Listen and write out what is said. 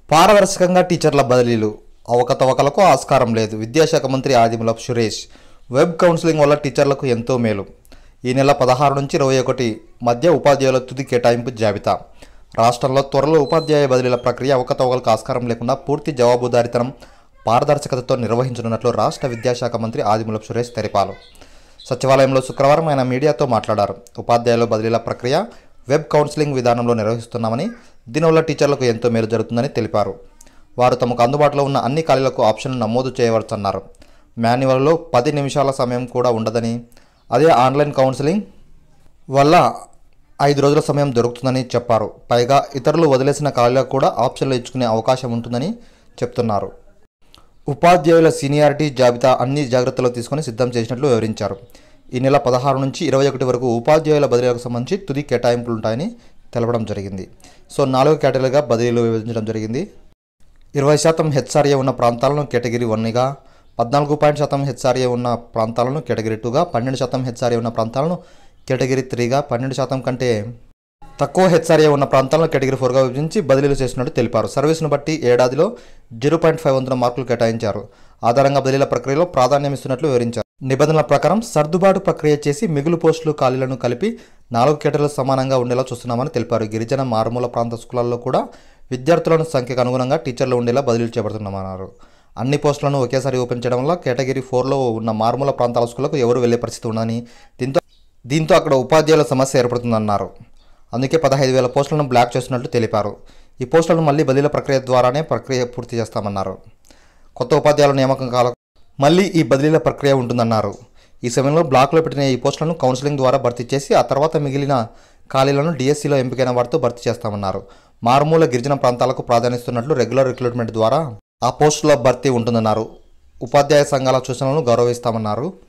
పారదర్శకంగా టీచర్ల బదిలీలు అవకతవకలకు ఆస్కారం లేదు విద్యాశాఖ మంత్రి ఆదిమూలపు సురేష్ వెబ్ కౌన్సిలింగ్ వల్ల టీచర్లకు ఎంతో మేలు ఈ నెల పదహారు నుంచి ఇరవై ఒకటి మధ్య ఉపాధ్యాయుల తుది కేటాయింపు జాబితా రాష్ట్రంలో త్వరలో ఉపాధ్యాయ బదిలీల ప్రక్రియ అవకతవకలకు ఆస్కారం లేకుండా పూర్తి జవాబుదారీతనం పారదర్శకతతో నిర్వహించనున్నట్లు రాష్ట్ర విద్యాశాఖ మంత్రి ఆదిమూలపు సురేష్ తెలిపారు సచివాలయంలో శుక్రవారం ఆయన మీడియాతో మాట్లాడారు ఉపాధ్యాయుల బదిలీల ప్రక్రియ వెబ్ కౌన్సిలింగ్ విధానంలో నిర్వహిస్తున్నామని దీనివల్ల టీచర్లకు ఎంతో మేలు జరుగుతుందని తెలిపారు వారు తమకు అందుబాటులో ఉన్న అన్ని ఖాళీలకు ఆప్షన్లు నమోదు చేయవచ్చన్నారు మాన్యువల్లో పది నిమిషాల సమయం కూడా ఉండదని అదే ఆన్లైన్ కౌన్సిలింగ్ వల్ల ఐదు రోజుల సమయం దొరుకుతుందని చెప్పారు పైగా ఇతరులు వదిలేసిన ఖాళీలకు కూడా ఆప్షన్లు ఇచ్చుకునే అవకాశం ఉంటుందని చెప్తున్నారు ఉపాధ్యాయుల సీనియారిటీ జాబితా అన్ని జాగ్రత్తలు తీసుకొని సిద్ధం చేసినట్లు వివరించారు ఈ నెల పదహారు నుంచి ఇరవై ఒకటి వరకు ఉపాధ్యాయుల బదిలీలకు సంబంధించి తుది కేటాయింపులు ఉంటాయని తెలపడం జరిగింది సో నాలుగు కేటగిరీలుగా బదిలీలు విభజించడం జరిగింది ఇరవై శాతం హెచ్ఆర్ఏ ఉన్న ప్రాంతాలను కేటగిరీ వన్గా పద్నాలుగు పాయింట్ శాతం హెచ్ఆర్ఏ ఉన్న ప్రాంతాలను కేటగిరీ టూగా పన్నెండు శాతం హెచ్ఆర్ఏ ఉన్న ప్రాంతాలను కేటగిరీ త్రీగా పన్నెండు శాతం కంటే తక్కువ హెచ్ఆర్ఏ ఉన్న ప్రాంతాలను కేటగిరీ ఫోర్గా విభజించి బదిలీలు చేసినట్టు తెలిపారు సర్వీస్ను బట్టి ఏడాదిలో జీరో పాయింట్ ఫైవ్ వందల మార్కులు కేటాయించారు ఆధారంగా బదిలీల ప్రక్రియలో ప్రాధాన్యం ఇస్తున్నట్లు వివరించారు నిబంధనల ప్రకారం సర్దుబాటు ప్రక్రియ చేసి మిగులు పోస్టులు ఖాళీలను కలిపి నాలుగు కేటర్లు సమానంగా ఉండేలా చూస్తున్నామని తెలిపారు గిరిజన మారుమూల ప్రాంత స్కూళ్లలో కూడా విద్యార్థులను సంఖ్యకు అనుగుణంగా టీచర్లు ఉండేలా బదిలీలు చేపడుతున్నామన్నారు అన్ని పోస్టులను ఒకేసారి ఓపెన్ చేయడం వల్ల కేటగిరీ ఫోర్లో ఉన్న మారుమూల ప్రాంతాల స్కూళ్లకు ఎవరు వెళ్లే పరిస్థితి ఉండదని దీంతో దీంతో అక్కడ ఉపాధ్యాయుల సమస్య ఏర్పడుతుందన్నారు అందుకే పదహైదు వేల పోస్టులను బ్లాక్ చేస్తున్నట్లు తెలిపారు ఈ పోస్టులను మళ్ళీ బదిలీల ప్రక్రియ ద్వారానే ప్రక్రియ పూర్తి చేస్తామన్నారు కొత్త ఉపాధ్యాయుల నియామకం కాల మళ్ళీ ఈ బదిలీల ప్రక్రియ ఉంటుందన్నారు ఈ సమయంలో బ్లాక్లో పెట్టిన ఈ పోస్టులను కౌన్సిలింగ్ ద్వారా భర్తీ చేసి ఆ తర్వాత మిగిలిన ఖాళీలను డిఎస్సిలో ఎంపికైన వారితో భర్తీ చేస్తామన్నారు మారుమూల గిరిజన ప్రాంతాలకు ప్రాధాన్యస్తున్నట్లు రెగ్యులర్ రిక్రూట్మెంట్ ద్వారా ఆ పోస్టుల భర్తీ ఉంటుందన్నారు ఉపాధ్యాయ సంఘాల సూచనలను గౌరవిస్తామన్నారు